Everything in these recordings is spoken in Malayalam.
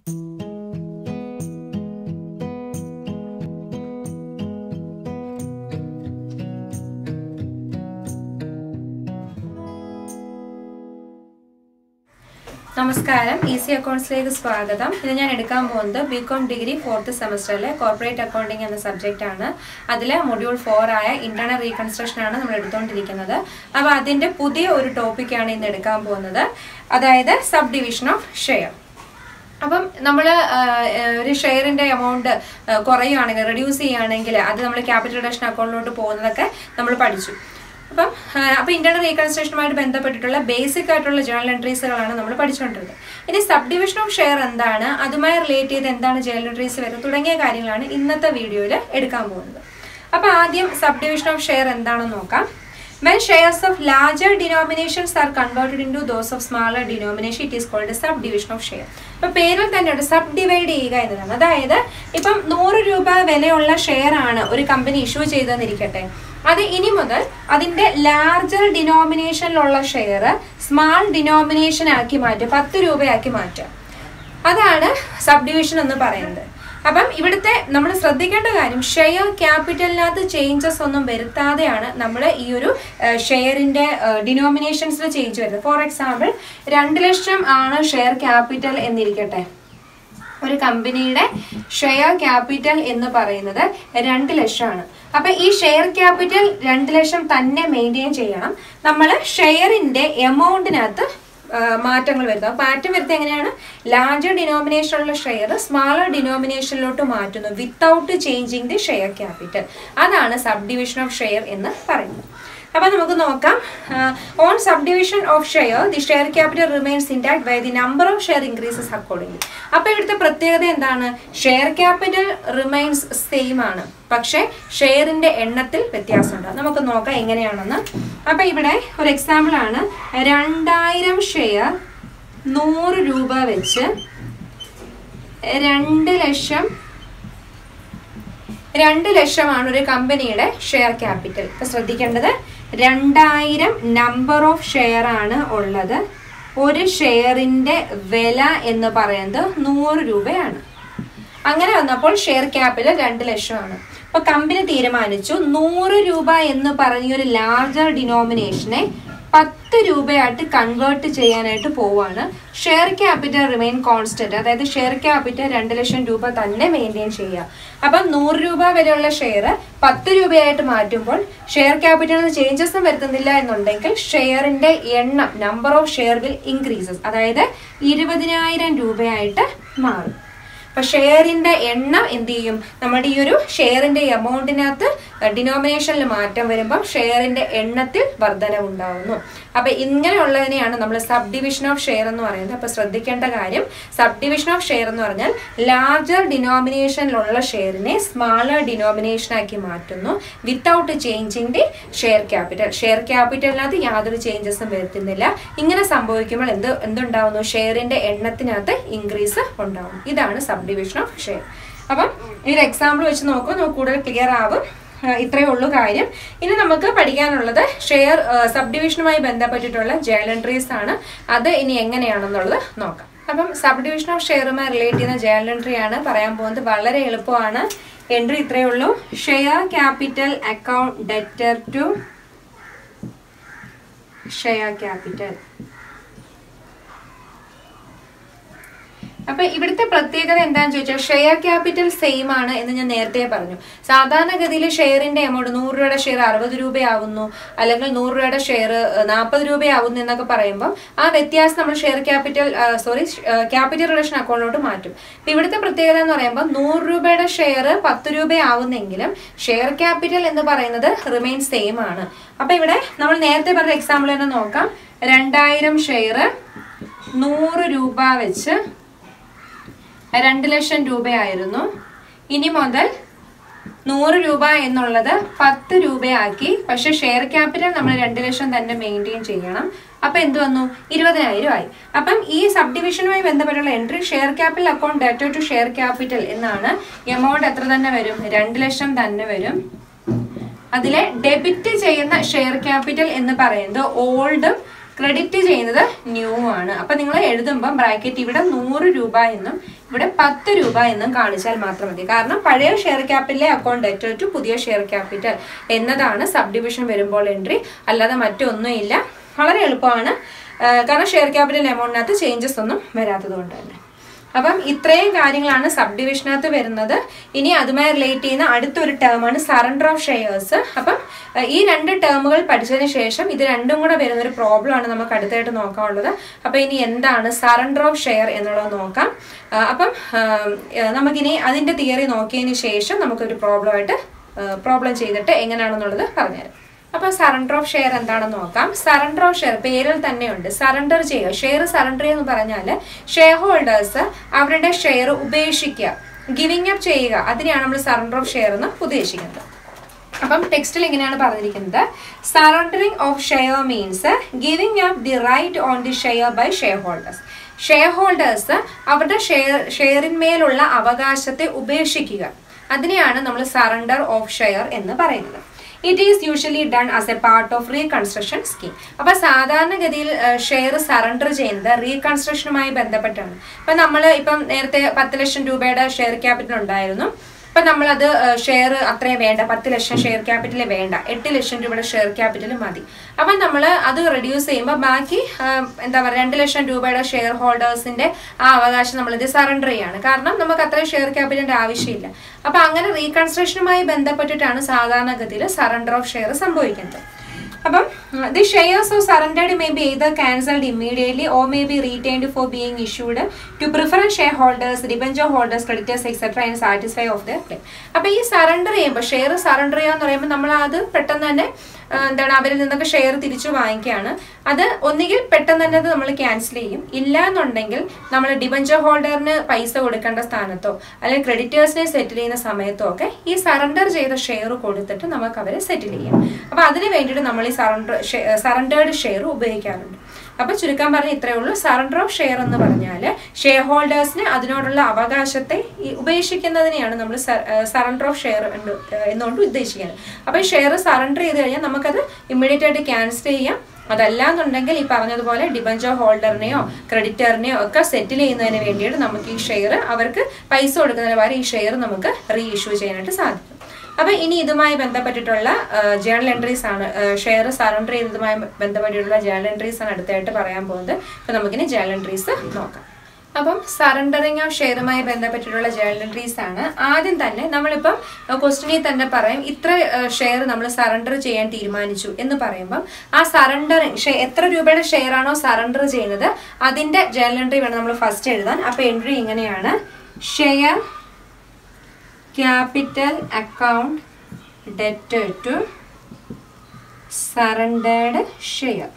നമസ്കാരം ഈസി അക്കൗണ്ട്സിലേക്ക് സ്വാഗതം ഇത് ഞാൻ എടുക്കാൻ പോകുന്നത് ബി കോം ഡിഗ്രി ഫോർത്ത് സെമസ്റ്ററിലെ കോർപ്പറേറ്റ് അക്കൗണ്ടിംഗ് എന്ന സബ്ജക്റ്റ് ആണ് അതിലെ മൊഡ്യൂൾ ഫോർ ആയ ഇന്റർണൽ റീകൺസ്ട്രക്ഷൻ ആണ് നമ്മൾ എടുത്തുകൊണ്ടിരിക്കുന്നത് അപ്പോൾ അതിന്റെ പുതിയ ഒരു ടോപ്പിക്കാണ് ഇന്ന് എടുക്കാൻ പോകുന്നത് അതായത് സബ് ഡിവിഷൻ ഓഫ് ഷെയർ അപ്പം നമ്മൾ ഒരു ഷെയറിന്റെ എമൗണ്ട് കുറയുകയാണെങ്കിൽ റെഡ്യൂസ് ചെയ്യുകയാണെങ്കിൽ അത് നമ്മൾ ക്യാപിറ്റൽ റിഡക്ഷൻ അക്കൗണ്ടിലോട്ട് പോകുന്നതൊക്കെ നമ്മൾ പഠിച്ചു അപ്പം ആ, അപ്പം ഇന്റർണൽ റീകൺസ്ട്രക്ഷനുമായിട്ട് ബന്ധപ്പെട്ടിട്ടുള്ള ബേസിക് ആയിട്ടുള്ള ജേണൽ എൻട്രീസുകളാണ് നമ്മൾ പഠിച്ചുകൊണ്ടിരുന്നത് ഇനി സബ് ഡിവിഷൻ ഓഫ് ഷെയർ എന്താണ് അതുമായി റിലേറ്റ് ചെയ്ത് എന്താണ് ജേണൽ എൻട്രീസ് വരുന്നത് തുടങ്ങിയ കാര്യങ്ങളാണ് ഇന്നത്തെ വീഡിയോയിൽ എടുക്കാൻ പോകുന്നത് അപ്പം ആദ്യം സബ് ഡിവിഷൻ ഓഫ് ഷെയർ എന്താണെന്ന് നോക്കാം When shares of larger denominations are converted into those of smaller denomination, it is called a subdivision of share. ഇപ്പൊ പേരിൽ തന്നെയുണ്ട് സബ് ഡിവൈഡ് ചെയ്യുക എന്നതാണ് അതായത് ഇപ്പം നൂറ് രൂപ വിലയുള്ള ഷെയർ ആണ് ഒരു കമ്പനി ഇഷ്യൂ ചെയ്തെന്നിരിക്കട്ടെ അത് ഇനി മുതൽ അതിന്റെ ലാർജർ ഡിനോമിനേഷനിലുള്ള ഷെയർ സ്മാൾ ഡിനോമിനേഷൻ ആക്കി മാറ്റുക പത്ത് രൂപയാക്കി മാറ്റുക അതാണ് സബ് ഡിവിഷൻ എന്ന് പറയുന്നത് അപ്പം ഇവിടുത്തെ നമ്മൾ ശ്രദ്ധിക്കേണ്ട കാര്യം ഷെയർ ക്യാപിറ്റലിനകത്ത് ചേഞ്ചസ് ഒന്നും വരുത്താതെയാണ് നമ്മൾ ഈ ഒരു ഷെയറിന്റെ ഡിനോമിനേഷൻസിൽ ചേഞ്ച് വരുന്നത് ഫോർ എക്സാമ്പിൾ രണ്ട് ലക്ഷം ആണ് ഷെയർ ക്യാപിറ്റൽ എന്നിരിക്കട്ടെ ഒരു കമ്പനിയുടെ ഷെയർ ക്യാപിറ്റൽ എന്ന് പറയുന്നത് രണ്ട് ലക്ഷമാണ് അപ്പൊ ഈ ഷെയർ ക്യാപിറ്റൽ രണ്ട് ലക്ഷം തന്നെ മെയിൻറ്റെയിൻ ചെയ്യണം നമ്മൾ ഷെയറിന്റെ എമൗണ്ടിനകത്ത് ആ, മാറ്റങ്ങൾ വരുത്തുക മാറ്റം വരുത്തുക എങ്ങനെയാണ് ലാർജർ ഡിനോമിനേഷനുള്ള ഷെയർ സ്മാളർ ഡിനോമിനേഷനിലോട്ട് മാറ്റുന്നു without changing the share capital അതാണ് സബ് ഡിവിഷൻ ഓഫ് ഷെയർ എന്ന് പറയുന്നത് അപ്പൊ നമുക്ക് നോക്കാം on subdivision of share the share capital remains intact by the number of share increases accordingly അപ്പൊ ഇവിടുത്തെ പ്രത്യേകത എന്താണ് ഷെയർ ക്യാപിറ്റൽ റിമെയിൻസ് സെയിം ആണ് പക്ഷേ ഷെയറിന്റെ എണ്ണത്തിൽ വ്യത്യാസമുണ്ട് നമുക്ക് നോക്കാം എങ്ങനെയാണെന്ന് അപ്പൊ ഇവിടെ ഒരു എക്സാമ്പിൾ ആണ് രണ്ടായിരം ഷെയർ നൂറ് രൂപ വെച്ച് രണ്ട് ലക്ഷം രണ്ട് ലക്ഷമാണ് ഒരു കമ്പനിയുടെ ഷെയർ ക്യാപിറ്റൽ ഇപ്പൊ ശ്രദ്ധിക്കേണ്ടത് രണ്ടായിരം നമ്പർ ഓഫ് ഷെയർ ആണ് ഉള്ളത് ഒരു ഷെയറിന്റെ വില എന്ന് പറയുന്നത് നൂറ് രൂപയാണ് അങ്ങനെ വന്നപ്പോൾ ഷെയർ ക്യാപിറ്റൽ രണ്ട് ലക്ഷമാണ് അപ്പൊ കമ്പനി തീരുമാനിച്ചു നൂറ് രൂപ എന്ന് പറഞ്ഞ ഒരു ലാർജർ ഡിനോമിനേഷനെ പത്ത് രൂപയായിട്ട് കൺവേർട്ട് ചെയ്യാനായിട്ട് പോവാണ് ഷെയർ ക്യാപിറ്റൽ റിമെയിൻ കോൺസ്റ്റന്റ് അതായത് ഷെയർ ക്യാപിറ്റൽ രണ്ട് ലക്ഷം രൂപ തന്നെ മെയിൻറ്റെയിൻ ചെയ്യുക അപ്പം നൂറ് രൂപ വിലയുള്ള ഷെയർ പത്ത് രൂപയായിട്ട് മാറ്റുമ്പോൾ ഷെയർ ക്യാപിറ്റലിന് ചേഞ്ചസും വരുത്തുന്നില്ല എന്നുണ്ടെങ്കിൽ ഷെയറിന്റെ എണ്ണം number of share will increases അതായത് ഇരുപതിനായിരം രൂപയായിട്ട് മാറും അപ്പൊ ഷെയറിന്റെ എണ്ണം എന്ത് ചെയ്യും നമ്മുടെ ഈ ഒരു ഷെയറിന്റെ എമൗണ്ടിനകത്ത് ഡിനോമിനേഷനിൽ മാറ്റം വരുമ്പോൾ ഷെയറിന്റെ എണ്ണത്തിൽ വർധന ഉണ്ടാവുന്നു അപ്പൊ ഇങ്ങനെയുള്ളതിനെയാണ് നമ്മൾ സബ് ഡിവിഷൻ ഓഫ് ഷെയർ എന്ന് പറയുന്നത് അപ്പൊ ശ്രദ്ധിക്കേണ്ട കാര്യം സബ് ഡിവിഷൻ ഓഫ് ഷെയർ എന്ന് പറഞ്ഞാൽ ലാർജർ ഡിനോമിനേഷനിലുള്ള ഷെയറിനെ സ്മാളർ ഡിനോമിനേഷൻ ആക്കി മാറ്റുന്നു without changing the share capital share ക്യാപിറ്റലിനകത്ത് യാതൊരു ചേഞ്ചസും വരുത്തുന്നില്ല ഇങ്ങനെ സംഭവിക്കുമ്പോൾ എന്ത് എന്തുണ്ടാവുന്നു ഷെയറിന്റെ എണ്ണത്തിനകത്ത് ഇൻക്രീസ് ഉണ്ടാവും ഇതാണ് സബ് ഡിവിഷൻ ഓഫ് ഷെയർ അപ്പം ഈ ഒരു എക്സാമ്പിൾ വെച്ച് നോക്കുമ്പോൾ നമുക്ക് കൂടുതൽ ക്ലിയർ ആവും ആ, ഇത്രയേ ഉള്ളൂ കാര്യം ഇനി നമുക്ക് പഠിക്കാനുള്ളത് ഷെയർ സബ് ഡിവിഷനുമായി ബന്ധപ്പെട്ടിട്ടുള്ള ജേണൽ എൻട്രീസ് ആണ് അത് ഇനി എങ്ങനെയാണെന്നുള്ളത് നോക്കാം അപ്പം സബ് ഡിവിഷൻ ഓഫ് ഷെയറുമായി റിലേറ്റ് ചെയ്യുന്ന ജേണൽ എൻട്രി ആണ് പറയാൻ പോകുന്നത് വളരെ എളുപ്പമാണ് എൻട്രി ഇത്രയേ ഉള്ളൂ share capital account debtor to share capital അപ്പൊ ഇവിടുത്തെ പ്രത്യേകത എന്താണെന്ന് ചോദിച്ചാൽ ഷെയർ ക്യാപിറ്റൽ സെയിം ആണ് എന്ന് ഞാൻ നേരത്തെ പറഞ്ഞു സാധാരണഗതിയിൽ ഷെയറിന്റെ എമൗണ്ട് നൂറ് രൂപയുടെ ഷെയർ അറുപത് രൂപയാവുന്നു അല്ലെങ്കിൽ നൂറ് രൂപയുടെ ഷെയർ നാൽപ്പത് രൂപയാവുന്നു എന്നൊക്കെ പറയുമ്പോൾ ആ വ്യത്യാസം നമ്മൾ share capital sorry capital relation അക്കൗണ്ടിലോട്ട് മാറ്റും ഇപ്പൊ ഇവിടുത്തെ പ്രത്യേകത എന്ന് പറയുമ്പോൾ നൂറ് രൂപയുടെ ഷെയർ പത്ത് രൂപയാവുന്നെങ്കിലും ഷെയർ ക്യാപിറ്റൽ എന്ന് പറയുന്നത് റിമെയിൻ സെയിം ആണ് അപ്പൊ ഇവിടെ നമ്മൾ നേരത്തെ പറഞ്ഞ എക്സാമ്പിൾ തന്നെ നോക്കാം രണ്ടായിരം ഷെയർ നൂറ് രൂപ വെച്ച് രണ്ട് ലക്ഷം രൂപയായിരുന്നു ഇനി മുതൽ നൂറ് രൂപ എന്നുള്ളത് പത്ത് രൂപയാക്കി പക്ഷെ ഷെയർ ക്യാപിറ്റൽ നമ്മൾ രണ്ട് ലക്ഷം തന്നെ മെയിൻറ്റെയിൻ ചെയ്യണം അപ്പൊ എന്ത് വന്നു ഇരുപതിനായിരം ആയി അപ്പം ഈ സബ് ഡിവിഷനുമായി ബന്ധപ്പെട്ടുള്ള entry share capital account debtor to share capital എന്നാണ് എമൗണ്ട് എത്ര തന്നെ വരും രണ്ട് ലക്ഷം തന്നെ വരും അതിലെ ഡെബിറ്റ് ചെയ്യുന്ന ഷെയർ ക്യാപിറ്റൽ എന്ന് പറയുന്നത് ഓൾഡും ക്രെഡിറ്റ് ചെയ്യുന്നത് ന്യൂ ആണ് അപ്പൊ നിങ്ങൾ എഴുതുമ്പോൾ ബ്രാക്കറ്റ് ഇവിടെ നൂറ് രൂപ എന്നും ഇവിടെ പത്ത് രൂപ എന്നും കാണിച്ചാൽ മാത്രം മതി കാരണം പഴയ ഷെയർ ക്യാപിറ്റലിലെ അക്കൗണ്ട് ഡെറ്റർ ടു പുതിയ ഷെയർ ക്യാപിറ്റൽ എന്നതാണ് സബ് ഡിവിഷൻ വരുമ്പോൾ എൻട്രി അല്ലാതെ മറ്റൊന്നുമില്ല വളരെ എളുപ്പമാണ് ആ, കാരണം ഷെയർ ക്യാപിറ്റൽ എമൗണ്ടിനകത്ത് ചേഞ്ചസ് ഒന്നും വരാത്തത് കൊണ്ട് തന്നെ അപ്പം ഇത്രയും കാര്യങ്ങളാണ് സബ് ഡിവിഷനകത്ത് വരുന്നത് ഇനി അതുമായി റിലേറ്റ് ചെയ്യുന്ന അടുത്തൊരു ടേമാണ് സറണ്ടർ ഓഫ് ഷെയർസ് അപ്പം അഹ് ഈ രണ്ട് ടേമുകൾ പഠിച്ചതിന് ശേഷം ഇത് രണ്ടും കൂടെ വരുന്ന ഒരു പ്രോബ്ലം ആണ് നമുക്ക് അടുത്തായിട്ട് നോക്കാനുള്ളത് അപ്പം ഇനി എന്താണ് സറണ്ടർ ഓഫ് ഷെയർ എന്നുള്ളത് നോക്കാം ആ, അപ്പം ആം, ഏഹ് നമുക്കിനി അതിന്റെ തിയറി നോക്കിയതിന് ശേഷം നമുക്കൊരു പ്രോബ്ലമായിട്ട് പ്രോബ്ലം ചെയ്തിട്ട് എങ്ങനെയാണെന്നുള്ളത് പറഞ്ഞുതരാം അപ്പൊ സറണ്ടർ ഓഫ് ഷെയർ എന്താണെന്ന് നോക്കാം സറണ്ടർ ഓഫ് ഷെയർ പേരിൽ തന്നെയുണ്ട് സറണ്ടർ ചെയ്യുക ഷെയർ സറണ്ടർ എന്ന് പറഞ്ഞാൽ ഷെയർ ഹോൾഡേഴ്സ് അവരുടെ ഷെയർ ഉപേക്ഷിക്കുക ഗിവിംഗ് അപ്പ് ചെയ്യുക അതിനെയാണ് നമ്മൾ സറണ്ടർ ഓഫ് ഷെയർ എന്ന് ഉദ്ദേശിക്കുന്നത് അപ്പം ടെക്സ്റ്റിൽ ഇങ്ങനെയാണ് പറഞ്ഞിരിക്കുന്നത് surrendering of share means giving up the right on the share by shareholders shareholders അവരുടെ ഷെയർ ഷെയറിന്മേലുള്ള അവകാശത്തെ ഉപേക്ഷിക്കുക അതിനെയാണ് നമ്മൾ സറണ്ടർ ഓഫ് ഷെയർ എന്ന് പറയുന്നത് it is usually done as a part of reconstruction scheme അപ്പൊ സാധാരണഗതിയിൽ ഷെയർ സറണ്ടർ ചെയ്യുന്നത് റീകൺസ്ട്രക്ഷനുമായി ബന്ധപ്പെട്ടാണ് ഇപ്പൊ നമ്മൾ ഇപ്പം നേരത്തെ പത്ത് ലക്ഷം രൂപയുടെ ഷെയർ ക്യാപിറ്റൽ ഉണ്ടായിരുന്നു ഇപ്പൊ നമ്മളത് ഷെയർ അത്രയും വേണ്ട പത്ത് ലക്ഷം ഷെയർ ക്യാപിറ്റൽ വേണ്ട എട്ട് ലക്ഷം രൂപയുടെ ഷെയർ ക്യാപിറ്റൽ മതി അപ്പം നമ്മൾ അത് റെഡ്യൂസ് ചെയ്യുമ്പോൾ ബാക്കി ആ, എന്താ പറയുക രണ്ട് ലക്ഷം രൂപയുടെ ഷെയർ ഹോൾഡേഴ്സിന്റെ ആ അവകാശം നമ്മളിത് സറണ്ടർ ചെയ്യാണ് കാരണം നമുക്ക് അത്രയും ഷെയർ ക്യാപിറ്റലിന്റെ ആവശ്യമില്ല അപ്പൊ അങ്ങനെ റീകൺസ്ട്രക്ഷനുമായി ബന്ധപ്പെട്ടിട്ടാണ് സാധാരണഗതിയിൽ സറണ്ടർ ഓഫ് ഷെയർ സംഭവിക്കുന്നത് അപ്പം the shares of surrendered may be either cancelled immediately or may be retained for being issued to preference shareholders, debenture holders, creditors, etc. and satisfy of their claim. അപ്പൊ ഈ സറണ്ടർ ചെയ്യുമ്പോൾ ഷെയർ സറണ്ടർ ചെയ്യാന്ന് പറയുമ്പോൾ നമ്മൾ അത് പെട്ടെന്ന് തന്നെ ആ, എന്താണ് അവരിൽ നിന്നൊക്കെ ഷെയർ തിരിച്ചു വാങ്ങിക്കുകയാണ് അത് ഒന്നുകിൽ പെട്ടെന്ന് തന്നെ അത് നമ്മൾ ക്യാൻസൽ ചെയ്യും ഇല്ല എന്നുണ്ടെങ്കിൽ നമ്മൾ ഡിബഞ്ചർ ഹോൾഡറിന് പൈസ കൊടുക്കേണ്ട സ്ഥാനത്തോ അല്ലെങ്കിൽ ക്രെഡിറ്റേഴ്സിനെ സെറ്റിൽ ചെയ്യുന്ന സമയത്തോ ഒക്കെ ഈ സറണ്ടർ ചെയ്ത ഷെയർ കൊടുത്തിട്ട് നമുക്ക് അവരെ സെറ്റിൽ ചെയ്യാം അപ്പൊ അതിന് വേണ്ടിയിട്ട് നമ്മൾ ഈ സറണ്ടർ സറണ്ടേർഡ് ഷെയർ ഉപയോഗിക്കാറുണ്ട് അപ്പൊ ചുരുക്കാൻ പറഞ്ഞ ഇത്രയേ ഉള്ളൂ സറണ്ടർ ഓഫ് ഷെയർ എന്ന് പറഞ്ഞാൽ ഷെയർ ഹോൾഡേഴ്സിന് അതിനോടുള്ള അവകാശത്തെ ഈ ഉപേക്ഷിക്കുന്നതിനെയാണ് നമ്മൾ സറണ്ടർ ഓഫ് ഷെയർ എന്നുകൊണ്ട് ഉദ്ദേശിക്കുന്നത് അപ്പൊ ഷെയർ സറണ്ടർ ചെയ്ത് കഴിഞ്ഞാൽ നമുക്കത് ഇമ്മീഡിയറ്റ് ആയിട്ട് ക്യാൻസൽ ചെയ്യാം അതല്ല എന്നുണ്ടെങ്കിൽ ഈ പറഞ്ഞതുപോലെ ഡിബഞ്ചർ ഹോൾഡറിനെയോ ക്രെഡിറ്ററിനെയോ ഒക്കെ സെറ്റിൽ ചെയ്യുന്നതിന് വേണ്ടിയിട്ട് നമുക്ക് ഈ ഷെയർ അവർക്ക് പൈസ കൊടുക്കുന്നതിന് പകരം ഈ ഷെയർ നമുക്ക് റീ ഇഷ്യൂ ചെയ്യാനായിട്ട് സാധിക്കും അപ്പൊ ഇനി ഇതുമായി ബന്ധപ്പെട്ടിട്ടുള്ള ജേണൽ എൻട്രീസ് ആണ് ഷെയർ സറണ്ടർ ചെയ്തതുമായി ബന്ധപ്പെട്ടിട്ടുള്ള ജേണൽ എൻട്രീസ് ആണ് അടുത്തായിട്ട് പറയാൻ പോകുന്നത് അപ്പൊ നമുക്കിനി ജേണൽ എൻട്രീസ് നോക്കാം അപ്പം സറണ്ടറിങ് ഓഫ് ഷെയറുമായി ബന്ധപ്പെട്ടിട്ടുള്ള ജേണൽ എൻട്രീസ് ആണ് ആദ്യം തന്നെ നമ്മളിപ്പം ക്വസ്റ്റിനിൽ തന്നെ പറയും ഇത്ര ഷെയർ നമ്മൾ സറണ്ടർ ചെയ്യാൻ തീരുമാനിച്ചു എന്ന് പറയുമ്പം ആ സറണ്ടറിങ് എത്ര രൂപയുടെ ഷെയർ ആണോ സറണ്ടർ ചെയ്യുന്നത് അതിന്റെ ജേണൽ എൻട്രി വേണം നമ്മൾ ഫസ്റ്റ് എഴുതാൻ അപ്പൊ എൻട്രി ഇങ്ങനെയാണ് ഷെയർ ക്യാപിറ്റൽ അക്കൗണ്ട് ഡെറ്റ് ടു സറണ്ടേഡ് ഷെയർ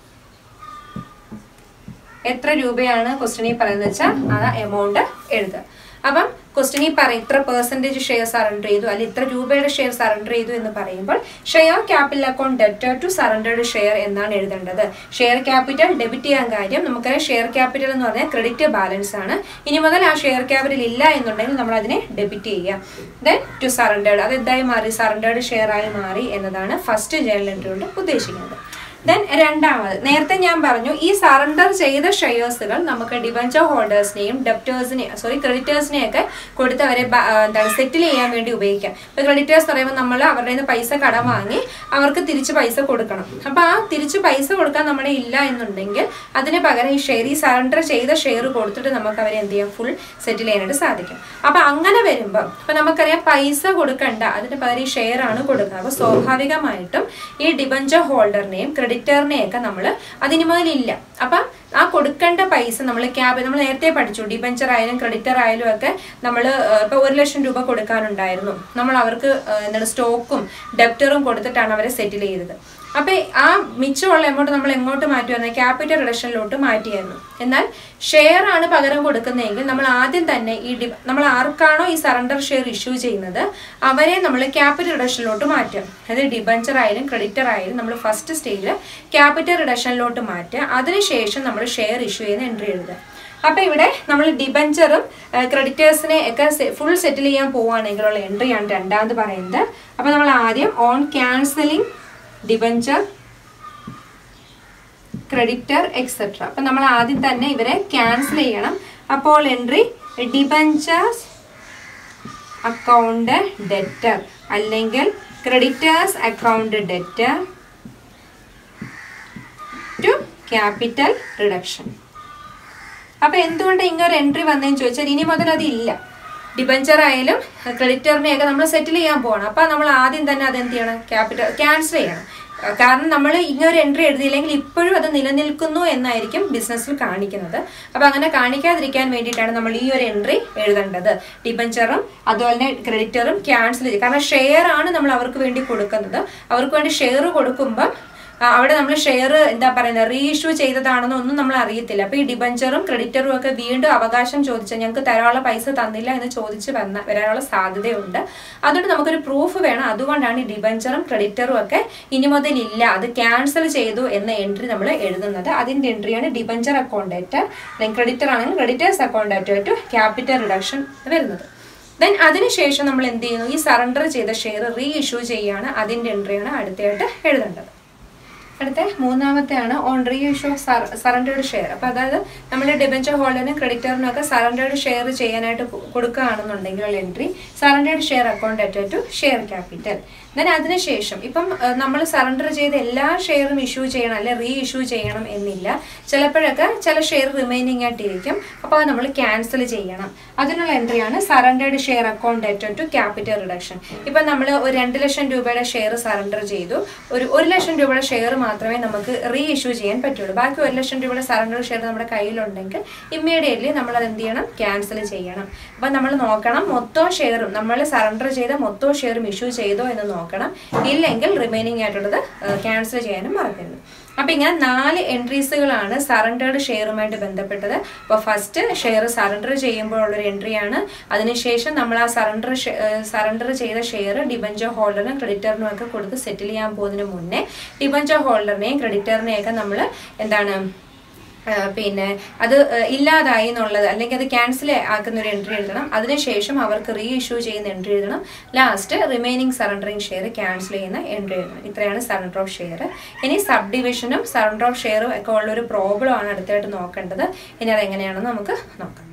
എത്ര രൂപയാണ് ക്വസ്റ്റ്യനിൽ പറയുന്നത് വെച്ചാൽ ആ എമൗണ്ട് എഴുതുക അപ്പം ക്വസ്റ്റ്യനിൽ പറയും ഇത്ര പെർസെൻറ്റേജ് ഷെയർ സറണ്ടർ ചെയ്തു അല്ലെങ്കിൽ ഇത്ര രൂപയുടെ ഷെയർ സറണ്ടർ ചെയ്തു എന്ന് പറയുമ്പോൾ share capital account debtor to surrendered share എന്നാണ് എഴുതേണ്ടത് ഷെയർ ക്യാപിറ്റൽ ഡെബിറ്റ് ചെയ്യാൻ കാര്യം നമുക്കറിയാം ഷെയർ ക്യാപിറ്റൽ എന്ന് പറഞ്ഞാൽ ക്രെഡിറ്റ് ബാലൻസ് ആണ് ഇനി മുതൽ ആ ഷെയർ ക്യാപിറ്റൽ ഇല്ല എന്നുണ്ടെങ്കിൽ നമ്മൾ അതിനെ ഡെബിറ്റ് ചെയ്യുക ദെൻ ടു സറണ്ടേഡ് അത് എന്തായി മാറി സറണ്ടേഡ് ഷെയർ ആയി മാറി എന്നതാണ് ഫസ്റ്റ് ജേണൽ എൻട്രി കൊണ്ട് ഉദ്ദേശിക്കുന്നത് ദെൻ രണ്ടാമത് നേരത്തെ ഞാൻ പറഞ്ഞു ഈ സറണ്ടർ ചെയ്ത ഷെയർസുകൾ നമുക്ക് ഡിബഞ്ചർ ഹോൾഡേഴ്സിനെയും ഡെപ്റ്റേഴ്സിനെ സോറി ക്രെഡിറ്റേഴ്സിനെയൊക്കെ കൊടുത്ത് അവരെ ബ- ആ, എന്താണ് സെറ്റിൽ ചെയ്യാൻ വേണ്ടി ഉപയോഗിക്കാം ഇപ്പൊ ക്രെഡിറ്റേഴ്സ് പറയുമ്പോൾ നമ്മൾ അവരുടെ നിന്ന് പൈസ കടം വാങ്ങി അവർക്ക് തിരിച്ച് പൈസ കൊടുക്കണം അപ്പൊ ആ തിരിച്ച് പൈസ കൊടുക്കാൻ നമ്മുടെ ഇല്ല എന്നുണ്ടെങ്കിൽ അതിന് പകരം ഈ ഷെയർ ഈ സറണ്ടർ ചെയ്ത ഷെയർ കൊടുത്തിട്ട് നമുക്ക് അവരെ എന്ത് ചെയ്യാം ഫുൾ സെറ്റിൽ ചെയ്യാനായിട്ട് സാധിക്കും അപ്പൊ അങ്ങനെ വരുമ്പോൾ ഇപ്പൊ നമുക്കറിയാം പൈസ കൊടുക്കണ്ട അതിന് പകരം ഈ ഷെയർ ആണ് കൊടുക്കുന്നത് അപ്പൊ സ്വാഭാവികമായിട്ടും ഈ ഡിബഞ്ചർ ഹോൾഡറിനെയും ക്രെഡിറ്ററിനെയൊക്കെ നമ്മൾ അതിന് മുതലില്ല അപ്പം ആ കൊടുക്കേണ്ട പൈസ നമ്മൾ ക്യാബ് നമ്മൾ നേരത്തെ പഠിച്ചു ഡിബഞ്ചർ ആയാലും ക്രെഡിറ്റർ ആയാലും ഒക്കെ നമ്മൾ ഇപ്പോൾ ഒരു ലക്ഷം രൂപ കൊടുക്കാനുണ്ടായിരുന്നു നമ്മൾ അവർക്ക് ആ, എന്താണ് സ്റ്റോക്കും ഡെപ്റ്ററും കൊടുത്തിട്ടാണ് അവരെ സെറ്റിൽ ചെയ്തത് അപ്പൊ ആ മിച്ചമുള്ള എമൗണ്ട് നമ്മൾ എങ്ങോട്ട് മാറ്റുമായിരുന്നു ക്യാപിറ്റൽ റിഡക്ഷനിലോട്ട് മാറ്റിയായിരുന്നു എന്നാൽ ഷെയർ ആണ് പകരം കൊടുക്കുന്നതെങ്കിൽ നമ്മൾ ആദ്യം തന്നെ ഈ ഡി നമ്മൾ ആർക്കാണോ ഈ സറണ്ടർ ഷെയർ ഇഷ്യൂ ചെയ്യുന്നത് അവരെ നമ്മൾ ക്യാപിറ്റൽ റിഡക്ഷനിലോട്ട് മാറ്റുക അതായത് ഡിബഞ്ചർ ആയാലും ക്രെഡിറ്റർ ആയാലും നമ്മൾ ഫസ്റ്റ് സ്റ്റേജിൽ ക്യാപിറ്റൽ റിഡക്ഷനിലോട്ട് മാറ്റുക അതിനുശേഷം നമ്മൾ ഷെയർ ഇഷ്യൂ ചെയ്യുന്ന എൻട്രി എഴുതുക അപ്പൊ ഇവിടെ നമ്മൾ ഡിബഞ്ചറും ക്രെഡിറ്റേഴ്സിനെ ഒക്കെ ഫുൾ സെറ്റിൽ ചെയ്യാൻ പോവുകയാണെങ്കിലുള്ള എൻട്രിയാണ് രണ്ടാമത് പറയുന്നത് അപ്പൊ നമ്മൾ ആദ്യം on cancelling debenture creditor etcetera അപ്പം നമ്മൾ ആദ്യം തന്നെ ഇവരെ ക്യാൻസൽ ചെയ്യണം അപ്പോൾ എൻട്രി ഡിബഞ്ചേഴ്സ് അക്കൗണ്ട് ഡെറ്റർ അല്ലെങ്കിൽ creditors account debtor to capital reduction അപ്പൊ എന്തുകൊണ്ട് ഇങ്ങനെ എൻട്രി വന്നതെന്ന് ചോദിച്ചാൽ ഇനി മുതൽ അത് ഇല്ല ഡിബഞ്ചർ ആയാലും ക്രെഡിറ്ററിനെയൊക്കെ നമ്മൾ സെറ്റിൽ ചെയ്യാൻ പോകണം അപ്പൊ നമ്മൾ ആദ്യം തന്നെ അത് എന്ത് ചെയ്യണം ക്യാപിറ്റൽ ക്യാൻസൽ ചെയ്യണം അഹ് കാരണം നമ്മൾ ഇങ്ങനൊരു എൻട്രി എഴുതിയില്ലെങ്കിൽ ഇപ്പോഴും അത് നിലനിൽക്കുന്നു എന്നായിരിക്കും ബിസിനസ്സിൽ കാണിക്കുന്നത് അപ്പൊ അങ്ങനെ കാണിക്കാതിരിക്കാൻ വേണ്ടിയിട്ടാണ് നമ്മൾ ഈ ഒരു എൻട്രി എഴുതേണ്ടത് ഡിബഞ്ചറും അതുപോലെ തന്നെ ക്രെഡിറ്ററും ക്യാൻസൽ ചെയ്യും കാരണം ഷെയർ ആണ് നമ്മൾ അവർക്ക് വേണ്ടി കൊടുക്കുന്നത് അവർക്ക് വേണ്ടി ഷെയർ കൊടുക്കുമ്പോൾ ആ, അവിടെ നമ്മൾ ഷെയർ എന്താ പറയുന്നത് റീഇഷ്യൂ ചെയ്തതാണെന്നോ ഒന്നും നമ്മൾ അറിയത്തില്ല അപ്പൊ ഈ ഡിബഞ്ചറും ക്രെഡിറ്ററും ഒക്കെ വീണ്ടും അവകാശം ചോദിച്ചാൽ ഞങ്ങൾക്ക് തരാനുള്ള പൈസ തന്നില്ല എന്ന് ചോദിച്ച് വന്ന വരാനുള്ള സാധ്യതയുണ്ട് അതുകൊണ്ട് നമുക്കൊരു പ്രൂഫ് വേണം അതുകൊണ്ടാണ് ഈ ഡിബഞ്ചറും ക്രെഡിറ്ററും ഒക്കെ ഇനി മുതൽ ഇല്ല അത് ക്യാൻസൽ ചെയ്തു എന്ന എൻട്രി നമ്മൾ എഴുതുന്നത് അതിന്റെ എൻട്രിയാണ് ഡിബഞ്ചർ അക്കൗണ്ട് ഡേറ്റ് അല്ലെങ്കിൽ ക്രെഡിറ്റർ ആണെങ്കിൽ ക്രെഡിറ്റേഴ്സ് അക്കൗണ്ട് ഡേറ്റ് ടു ക്യാപിറ്റൽ റിഡക്ഷൻ വരുന്നത് ദെൻ അതിനുശേഷം നമ്മൾ എന്ത് ചെയ്യുന്നു ഈ സറണ്ടർ ചെയ്ത ഷെയർ റീ ഇഷ്യൂ ചെയ്യാണ് അതിന്റെ എൻട്രിയാണ് അടുത്തായിട്ട് എഴുതേണ്ടത് അടുത്ത മൂന്നാമത്തെയാണ് on reissue surrendered share അപ്പൊ അതായത് നമ്മൾ ഡിബഞ്ചർ ഹോൾഡറിനും ക്രെഡിറ്ററിനും ഒക്കെ സറണ്ടേഡ് ഷെയർ ചെയ്യാനായിട്ട് കൊ- കൊടുക്കുകയാണെന്നുണ്ടെങ്കിൽ entry surrendered share account at to share capital then അതിനുശേഷം ഇപ്പം നമ്മൾ സറണ്ടർ ചെയ്ത എല്ലാ ഷെയറും ഇഷ്യൂ ചെയ്യണം അല്ലെ റീ ഇഷ്യൂ ചെയ്യണം എന്നില്ല ചിലപ്പോഴൊക്കെ ചില ഷെയർ റിമൈനിങ് ആയിട്ടിരിക്കും അപ്പോൾ അത് നമ്മൾ ക്യാൻസൽ ചെയ്യണം അതിനുള്ള എൻട്രിയാണ് surrendered share account at to capital reduction ഇപ്പം നമ്മൾ ഒരു രണ്ട് ലക്ഷം രൂപയുടെ ഷെയർ സറണ്ടർ ചെയ്തു ഒരു ഒരു ലക്ഷം രൂപയുടെ ഷെയർ മാത്രമേ നമുക്ക് റീ ഇഷ്യൂ ചെയ്യാൻ പറ്റുള്ളൂ ബാക്കി ഒരു ലക്ഷം രൂപയുടെ സറണ്ടർ ഷെയർ നമ്മുടെ കയ്യിലുണ്ടെങ്കിൽ ഇമ്മീഡിയറ്റ്ലി നമ്മൾ അത് എന്ത് ചെയ്യണം ക്യാൻസൽ ചെയ്യണം അപ്പം നമ്മൾ നോക്കണം മൊത്തം ഷെയറും നമ്മൾ സറണ്ടർ ചെയ്ത മൊത്തം ഷെയറും ഇഷ്യൂ ചെയ്തോ എന്ന് നോക്കണം ഇല്ലെങ്കിൽ റിമൈനിങ് ആയിട്ടുള്ളത് ക്യാൻസൽ ചെയ്യാനും മറക്കരുത് അപ്പൊ ഇങ്ങനെ നാല് എൻട്രീസുകളാണ് സറണ്ടേർഡ് ഷെയറുമായിട്ട് ബന്ധപ്പെട്ടത് അപ്പോൾ ഫസ്റ്റ് ഷെയർ സറണ്ടർ ചെയ്യുമ്പോഴുള്ളൊരു എൻട്രിയാണ് അതിനുശേഷം നമ്മൾ ആ സറണ്ടർ സറണ്ടർ ചെയ്ത ഷെയർ ഡിബഞ്ചർ ഹോൾഡറിനും ക്രെഡിറ്ററിനും ഒക്കെ കൊടുത്ത് സെറ്റിൽ ചെയ്യാൻ പോകുന്നതിന് മുന്നേ ഡിബഞ്ചർ ഹോൾഡറിനെയും ക്രെഡിറ്ററിനെയൊക്കെ നമ്മൾ എന്താണ് ആ, പിന്നെ അത് ആ, ഇല്ലാതായി എന്നുള്ളത് അല്ലെങ്കിൽ അത് ക്യാൻസൽ ആക്കുന്ന ഒരു എൻട്രി എഴുതണം അതിനുശേഷം അവർക്ക് റീ ഇഷ്യൂ ചെയ്യുന്ന എൻട്രി എഴുതണം last remaining surrendering share cancel ചെയ്യുന്ന എൻട്രി എഴുതണം ഇത്രയാണ് സറണ്ടർ ഓഫ് ഷെയർ ഇനി സബ് ഡിവിഷനും സറണ്ടർ ഓഫ് ഷെയറും ഒക്കെ ഉള്ള ഒരു പ്രോബ്ലം ആണ് അടുത്തായിട്ട് നോക്കേണ്ടത് ഇനി അത് എങ്ങനെയാണെന്ന് നമുക്ക് നോക്കാം